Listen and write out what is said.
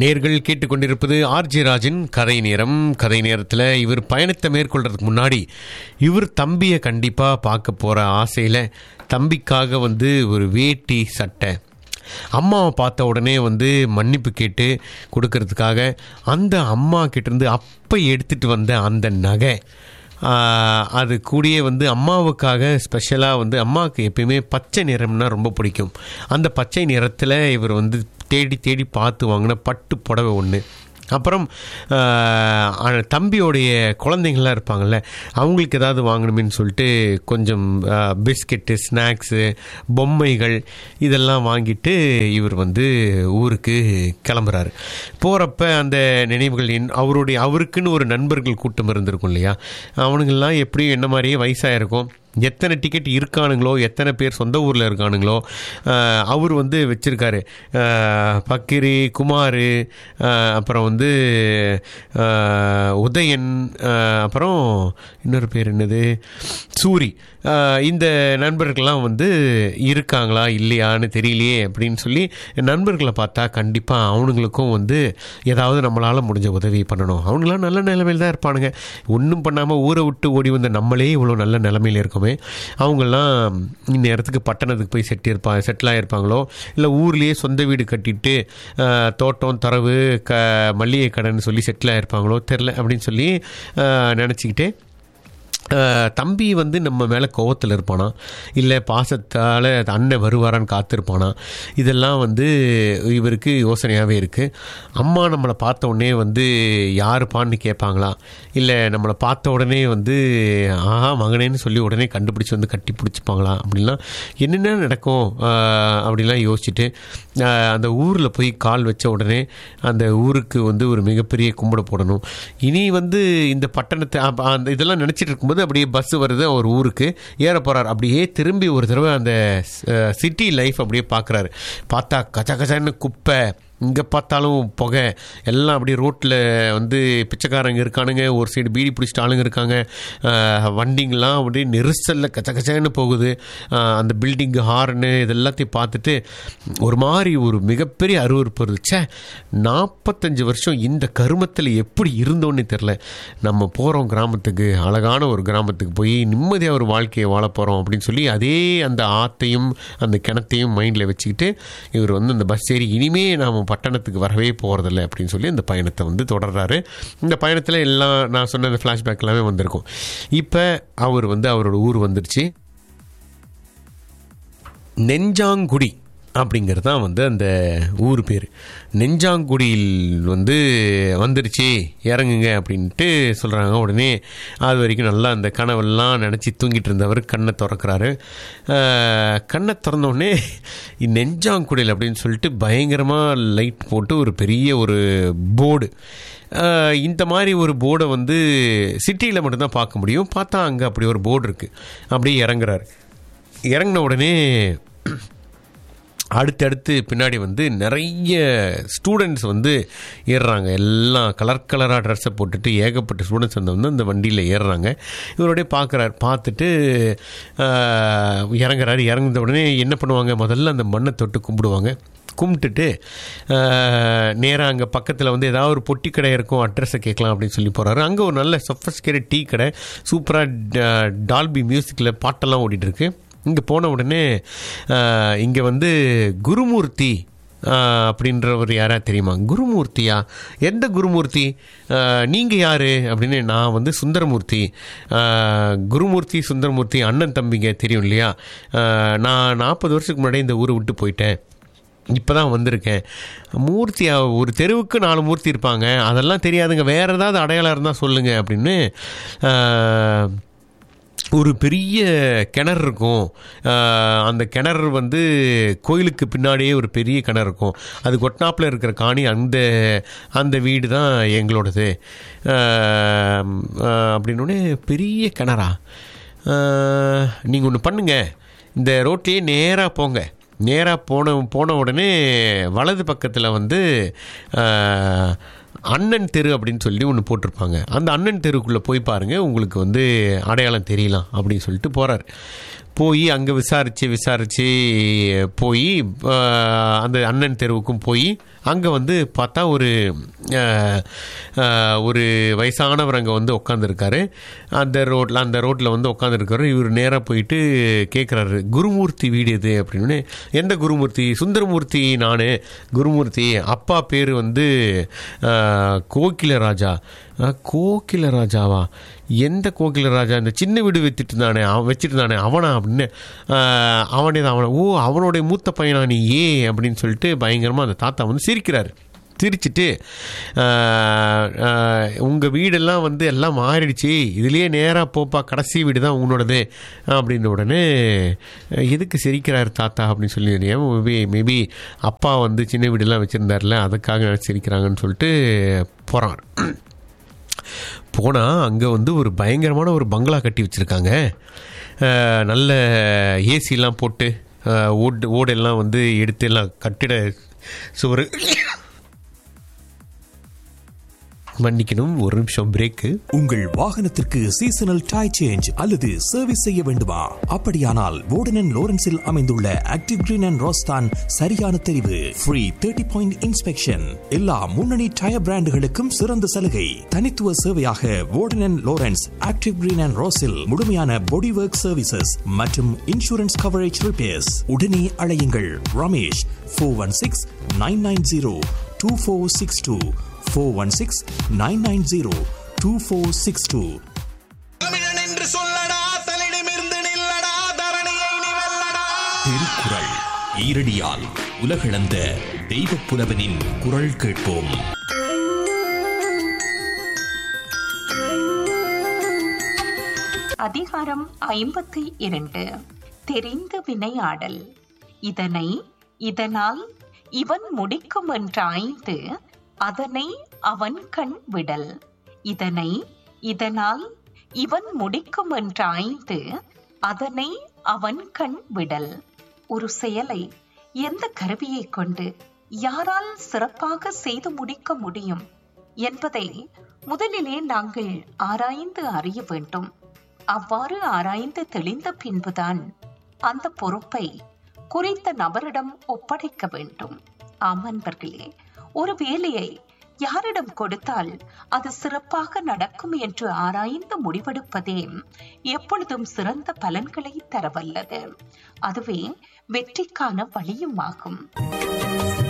நேர்கள் கேட்டுக்கொண்டிருப்பது ஆர்ஜி ராஜின் கதை நேரம் கதை நேரத்தில் இவர் பயணத்தை மேற்கொள்றதுக்கு முன்னாடி இவர் தம்பியை கண்டிப்பாக பார்க்க போகிற ஆசையில் தம்பிக்காக வந்து ஒரு வேட்டி சட்டை அம்மாவை பார்த்த உடனே வந்து மன்னிப்பு கேட்டு கொடுக்கறதுக்காக அந்த அம்மா கிட்டேருந்து அப்போ எடுத்துகிட்டு வந்த அந்த நகை ஆஹ், அது கூடயே வந்து அம்மாவுக்காக ஸ்பெஷலாக வந்து அம்மாவுக்கு எப்பயுமே பச்சை நிறம்னா ரொம்ப பிடிக்கும் அந்த பச்சை நிறத்தில் இவர் வந்து தேடி தேடி பார்த்து வாங்கின பட்டு புடவை ஒன்று அப்புறம் ஆஹ், அஹ், தம்பியோடைய குழந்தைங்கள்லாம் இருப்பாங்கள்ல அவங்களுக்கு ஏதாவது வாங்கணுமேன்னு சொல்லிட்டு கொஞ்சம் ஆஹ், பிஸ்கெட்டு ஸ்நாக்ஸு பொம்மைகள் இதெல்லாம் வாங்கிட்டு இவர் வந்து ஊருக்கு கிளம்புறாரு போகிறப்ப அந்த நினைவுகள் என் அவருடைய அவருக்குன்னு ஒரு நண்பர்கள் கூட்டம் இருந்திருக்கும் இல்லையா அவனுங்கெல்லாம் எப்படியும் என்ன மாதிரியே வயசாக இருக்கும் எத்தனை டிக்கெட் இருக்கானுங்களோ எத்தனை பேர் சொந்த ஊரில் இருக்கானுங்களோ ஆஹ், அவர் வந்து வச்சுருக்காரு பக்கிரி குமார் ஆஹ், அப்புறம் வந்து ஆஹ், உதயன் ஆஹ், அப்புறம் இன்னொரு பேர் என்னது சூரி ஆஹ், இந்த நண்பர்கள்லாம் வந்து இருக்காங்களா இல்லையான்னு தெரியலையே அப்படின்னு சொல்லி நண்பர்களை பார்த்தா கண்டிப்பாக அவனுங்களுக்கும் வந்து ஏதாவது நம்மளால் முடிஞ்ச உதவி பண்ணணும் அவங்களாம் நல்ல நிலைமையில் தான் இருப்பானுங்க ஒன்றும் பண்ணாமல் ஊரை விட்டு ஓடி வந்த நம்மளே இவ்வளோ நல்ல நிலைமையில் இருக்கோமே அவங்கெல்லாம் இந்நேரத்துக்கு பட்டணத்துக்கு போய் செட்டி இருப்பா செட்டில் ஆகிருப்பாங்களோ இல்லை ஊர்லேயே சொந்த வீடு கட்டிட்டு ஆஹ், தோட்டம் தரவு க மல்லிகை கடைன்னு சொல்லி செட்டில் ஆகிருப்பாங்களோ தெரில அப்படின்னு சொல்லி நினச்சிக்கிட்டே அஹ், தம்பி வந்து நம்ம மேலே கோவத்தில் இருப்பானா இல்லை பாசத்தால் அண்ணன் வருவாரான்னு காத்திருப்பானா இதெல்லாம் வந்து இவருக்கு யோசனையாகவே இருக்குது அம்மா நம்மளை பார்த்த உடனே வந்து யாருப்பான்னு கேட்பாங்களா இல்லை நம்மளை பார்த்த உடனே வந்து ஆஹா மகனேன்னு சொல்லி உடனே கண்டுபிடிச்சி வந்து கட்டி பிடிச்சிப்பாங்களா அப்படின்லாம் என்னென்ன நடக்கும் அஹ், அப்படிலாம் யோசிச்சுட்டு அஹ், அந்த ஊரில் போய் கால் வச்ச உடனே அந்த ஊருக்கு வந்து ஒரு மிகப்பெரிய கும்பிட போடணும் இனி வந்து இந்த பட்டணத்தை அப்ப அந்த இதெல்லாம் நினச்சிட்டு இருக்கும்போது அப்படியே பஸ் வருது ஒரு ஊருக்கு ஏற போகிறார் அப்படியே திரும்பி ஒரு தடவை அந்த சிட்டி லைஃப் அப்படியே பார்க்குறாரு பார்த்தா கச்ச கச்சன்னு குப்பை இங்கே பார்த்தாலும் புகை எல்லாம் அப்படியே ரோட்டில் வந்து பிச்சைக்காரங்க இருக்கானுங்க ஒரு சைடு பீடி பிடிச்சிட்டு ஆளுங்க இருக்காங்க அஹ், வண்டிங்கெல்லாம் அப்படியே நெரிசலில் கச்ச கச்சன்னு போகுது அஹ், அந்த பில்டிங்கு ஹார்னு இதெல்லாத்தையும் பார்த்துட்டு ஒரு மாதிரி ஒரு மிகப்பெரிய அருவருப்பு இருந்துச்சே நாற்பத்தஞ்சு வருஷம் இந்த கருமத்தில் எப்படி இருந்தோன்னே தெரில நம்ம போகிறோம் கிராமத்துக்கு அழகான ஒரு கிராமத்துக்கு போய் நிம்மதியாக ஒரு வாழ்க்கையை வாழ போகிறோம் அப்படின்னு சொல்லி அதே அந்த ஆத்தையும் அந்த கிணத்தையும் மைண்டில் வச்சுக்கிட்டு இவர் வந்து அந்த பஸ் ஏறி இனிமே நாம் பட்டணத்துக்கு வரவே போகிறதில்ல அப்படின்னு சொல்லி அந்த பயணத்தை வந்து தொடர்றாரு இந்த பயணத்தில் எல்லாம் நான் சொன்ன அந்த ஃப்ளாஷ்பேக் எல்லாமே வந்திருக்கும் இப்போ அவர் வந்து அவரோட ஊர் வந்துருச்சு நெஞ்சாங்குடி அப்படிங்கிறது தான் வந்து அந்த ஊர் பேர் நெஞ்சாங்குடியில் வந்து வந்துருச்சு இறங்குங்க அப்படின்ட்டு சொல்கிறாங்க உடனே அது வரைக்கும் நல்லா அந்த கனவெல்லாம் நினச்சி தூங்கிட்டு இருந்தவர் கண்ணை திறக்கிறாரு ஆஹ், கண்ணை திறந்த உடனே நெஞ்சாங்குடியில் அப்படின்னு சொல்லிட்டு பயங்கரமாக லைட் போட்டு ஒரு பெரிய ஒரு போர்டு ஆஹ், இந்த மாதிரி ஒரு போர்டை வந்து சிட்டியில் மட்டும்தான் பார்க்க முடியும் பார்த்தா அங்கே அப்படி ஒரு போர்டு இருக்குது அப்படியே இறங்குறாரு இறங்கின உடனே அடுத்தடுத்து பின்னாடி வந்து நிறைய ஸ்டூடெண்ட்ஸ் வந்து ஏறுறாங்க எல்லாம் கலர் கலராக ட்ரெஸ்ஸை போட்டுட்டு ஏகப்பட்ட ஸ்டூடெண்ட்ஸ் வந்து வந்து அந்த வண்டியில் ஏறுறாங்க இவரோடய பார்க்குறாரு பார்த்துட்டு ஆஹ், இறங்குறாரு இறங்குன உடனே என்ன பண்ணுவாங்க முதல்ல அந்த மண்ணை தொட்டு கும்பிடுவாங்க கும்பிட்டுட்டு நேராக அங்கே பக்கத்தில் வந்து ஏதாவது ஒரு பொட்டி கடை இருக்கும் அட்ரஸை கேட்கலாம் அப்படின்னு சொல்லி போகிறாரு அங்கே ஒரு நல்ல சொஃபஸ்கேட் டீ கடை சூப்பராக டால்பி மியூசிக்கில் பாட்டெல்லாம் ஓடிட்டு இருக்கு இங்கே போன உடனே இங்கே வந்து குருமூர்த்தி ஆஹ், அப்படின்றவர் யாரா தெரியுமா குருமூர்த்தியா எந்த குருமூர்த்தி நீங்கள் யார் அப்படின்னு நான் வந்து சுந்தரமூர்த்தி ஆஹ், குருமூர்த்தி சுந்தரமூர்த்தி அண்ணன் தம்பிங்க தெரியும் இல்லையா ஆஹ், நான் நாற்பது வருஷத்துக்கு முன்னாடி இந்த ஊரை விட்டு போயிட்டேன் இப்போ தான் வந்திருக்கேன் மூர்த்தி அஹ், ஒரு தெருவுக்கு நாலு மூர்த்தி இருப்பாங்க அதெல்லாம் தெரியாதுங்க வேறு ஏதாவது அடையாளம் இருந்தால் சொல்லுங்கள் அப்படின்னு ஆஹ், ஒரு பெரிய கிணறு இருக்கும் ஆஹ், அந்த கிணறு வந்து கோயிலுக்கு பின்னாடியே ஒரு பெரிய கிணறு இருக்கும் அது கொட்னாப்பில் இருக்கிற காணி அந்த அந்த வீடு தான் எங்களோடது ஆஹ், ஆஹ், அப்படின்னோடனே பெரிய கிணறா நீங்கள் ஒன்று பண்ணுங்க இந்த ரோட்லேயே நேராக போங்க நேராக போன போன உடனே வலது பக்கத்தில் வந்து ஆஹ், அண்ணன் தெரு அப்படின்னு சொல்லி ஒன்று போட்டிருப்பாங்க அந்த அண்ணன் தெருக்குள்ளே போய் பாருங்கள் உங்களுக்கு வந்து அடையாளம் தெரியலாம் அப்படின்னு சொல்லிட்டு போகிறார் போய் அங்கே விசாரித்து விசாரித்து போய் ஆஹ், அந்த அண்ணன் தெருவுக்கும் போய் அங்கே வந்து பார்த்தா ஒரு ஆஹ், ஆஹ், ஒரு வயசானவர் அங்கே வந்து உட்காந்துருக்காரு அந்த ரோட்டில் அந்த ரோட்டில் வந்து உட்காந்துருக்காரு இவர் நேராக போயிட்டு கேட்குறாரு குருமூர்த்தி வீடு எது அப்படின்னு எந்த குருமூர்த்தி சுந்தரமூர்த்தி நான் குருமூர்த்தி அப்பா பேர் வந்து ஆஹ், கோகில ராஜா ஆஹ், கோகில ராஜாவா எந்த கோகில ராஜா இந்த சின்ன வீடு வச்சுட்டு இருந்தானே அவன் வச்சுட்டு இருந்தானே அவனா அப்படின்னு ஆஹ், அவனே தான் அவனை ஓ அவனுடைய மூத்த பையனா நீ ஏ அப்படின்னு சொல்லிட்டு பயங்கரமாக அந்த தாத்தா வந்து சிரிக்கிறாரு சிரிச்சிட்டு உங்கள் வீடெல்லாம் வந்து எல்லாம் மாறிடுச்சு இதுலேயே நேராக போப்பா கடைசி வீடு தான் உன்னோடது அப்படின்ன உடனே அஹ், எதுக்கு சிரிக்கிறார் தாத்தா அப்படின்னு சொல்லி மேபி மேபி அப்பா வந்து சின்ன வீடெல்லாம் வச்சுருந்தார்ல அதுக்காக சிரிக்கிறாங்கன்னு சொல்லிட்டு போகிறான் போனால் அங்கே வந்து ஒரு பயங்கரமான ஒரு பங்களா கட்டி வச்சுருக்காங்க நல்ல ஏசிலாம் போட்டு அஹ், ஓடு ஓடெல்லாம் வந்து எடுத்து எல்லாம் கட்டிட சுவர் மன்னிக்கணும் ஒரு நிமிஷம் பிரேக்கு உங்கள் வாகனத்திற்கு சீசனல் டை சேஞ்ச் அல்லது சர்வீஸ் செய்ய வேண்டுமா அப்படியானால் வோர்டன் லோரன்ஸில் அமைந்துள்ள ஆக்டிவ் கிரீன் அண்ட் ரோஸ்தான் சரியான தெரிவு ஃப்ரீ தேர்ட்டி பாயிண்ட் இன்ஸ்பெக்ஷன் எல்லா முன்னணி டயர் பிராண்டுகளுக்கும் சிறந்த சலுகை தனித்துவ சேவையாக வோர்டன் லோரன்ஸ் ஆக்டிவ் கிரீன் அண்ட் ரோஸில் முழுமையான பாடி ஒர்க் சர்வீசஸ் மற்றும் இன்சூரன்ஸ் கவரேஜ் ரிப்பேர்ஸ் உடனே அழையுங்கள் Ramesh four one six nine nine zero two four six two four one six nine nine zero two four six two தமிழன் என்று சொல்லடா தலிடமிருந்து நில்லடா தரணியை நீ வெல்லடா திருக்குறள் ஈரடியால் உலகளந்த தெய்வப் புலவனின் குரல் கேட்போம் அதிகாரம் ஐம்பத்தி இரண்டு தெரிந்து வினையாடல் இதனை இதனால் இவன் முடிக்கும் என்றாய்ந்து அதனை அவன் கண் விடல் இதனை இதனால் இவன் முடிக்கும் என்றாய்ந்து அதனை அவன் கண் விடல் ஒரு செயலை எந்த கருவியை கொண்டு யாரால் சிறப்பாக செய்து முடிக்க முடியும் என்பதை முதலிலே நாங்கள் ஆராய்ந்து அறிய வேண்டும் அவ்வாறு ஆராய்ந்து தெளிந்த பின்புதான் அந்த பொறுப்பை குறித்த நபரிடம் ஒப்படைக்க வேண்டும் ஆம் அன்பர்களே ஒரு வேலையை யாரிடம் கொடுத்தால் அது சிறப்பாக நடக்கும் என்று ஆராய்ந்து முடிவெடுப்பதே எப்பொழுதும் சிறந்த பலன்களை தரவல்லது அதுவே வெற்றிக்கான வழியும் ஆகும்